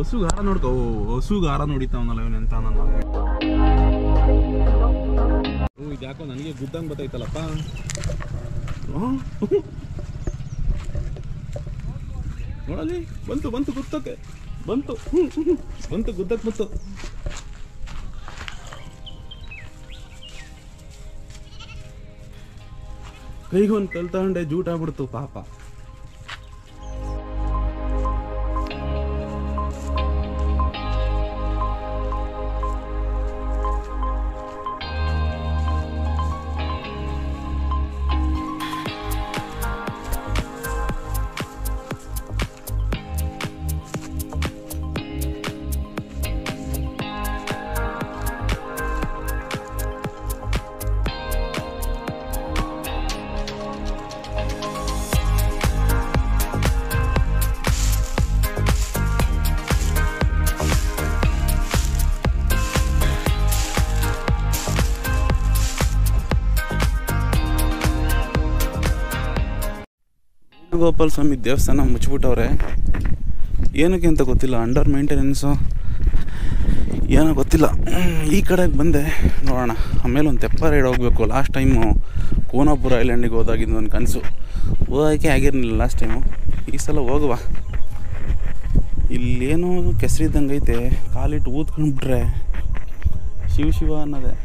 ಹಸುಗಾರ ನೋಡ್ಕೋ ಓ, ಹಸುಗಾರ ನೋಡಿತಾವನಲ್ಲ ಇವನು ಎಂತ ನನ್ನ ಹ್ಞೂ ಇದು ಯಾಕೋ ನನಗೆ ಗುದ್ದಂಗೆ ಬತ್ತೈತಲ್ಲಪ್ಪ ಹ್ಮ್. ನೋಡಲಿ ಬಂತು ಬಂತು ಗುತ್ತಕ್ಕೆ ಬಂತು ಹ್ಮ್, ಹ್ಮ್. ಬಂತು ಗುದ್ದಕ್ಕೆ ಬಂತು ಕೈಗೆ ಒಂದು ಕಲ್ ತಗೊಂಡೆ ಜೂಟ್ ಆಗ್ಬಿಡ್ತು ಪಾಪ ಗೋಪಾಲ ಸ್ವಾಮಿ ದೇವಸ್ಥಾನ ಮುಚ್ಚಿಬಿಟ್ಟವ್ರೆ ಏನಕ್ಕೆ ಅಂತ ಗೊತ್ತಿಲ್ಲ ಅಂಡರ್ ಮೇಂಟೆನೆನ್ಸು ಏನೋ ಗೊತ್ತಿಲ್ಲ ಹ್ಮ್, ಈ ಕಡೆಗೆ ಬಂದೆ ನೋಡೋಣ ಆಮೇಲೆ ಒಂದು ತೆಪ್ಪ ರೈಡ್ ಹೋಗಬೇಕು ಲಾಸ್ಟ್ ಟೈಮು ಕೋನಾಪುರ ಐಲ್ಯಾಂಡಿಗೆ ಹೋದಾಗಿದ್ದು ಒಂದು ಕನಸು ಹೋಗೋಕ್ಕೆ ಆಗಿರಲಿಲ್ಲ ಲಾಸ್ಟ್ ಟೈಮು ಈ ಸಲ ಹೋಗುವ ಇಲ್ಲೇನೋ ಕೆಸರಿದ್ದಂಗೆ ಐತೆ ಕಾಲಿಟ್ಟು ಊದ್ಕೊಂಡ್ಬಿಟ್ರೆ ಶಿವ ಶಿವ ಅನ್ನೋದೇ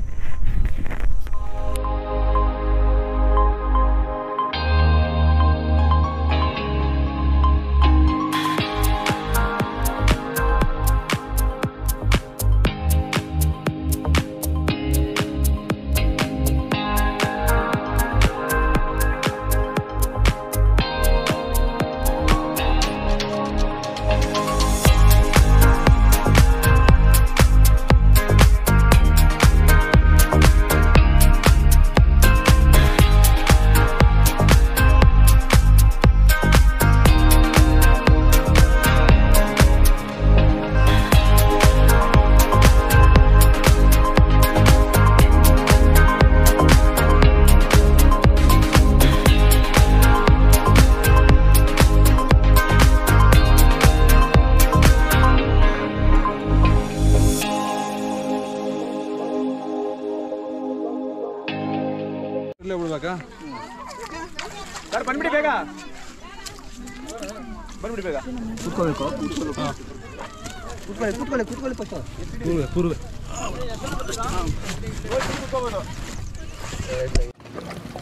ಇಲ್ಲೇ ಬಿಡ್ಬೇಕಾ ಸರ್ ಬಂದ್ಬಿಡಿ ಬೇಗ ಬಂದ್ಬಿಡಿ ಬೇಗ ಕೂತ್ಕೊಳ್ಬೇಕು ಕೂತ್ಕೊಳ್ಳಿ ಕೂತ್ಕೊಳ್ಳಿ ಕೂತ್ಕೊಳ್ಳಿ ಫಸ್ಟ್ ಕೂರ್ವೆ ಕೂರ್ವೆ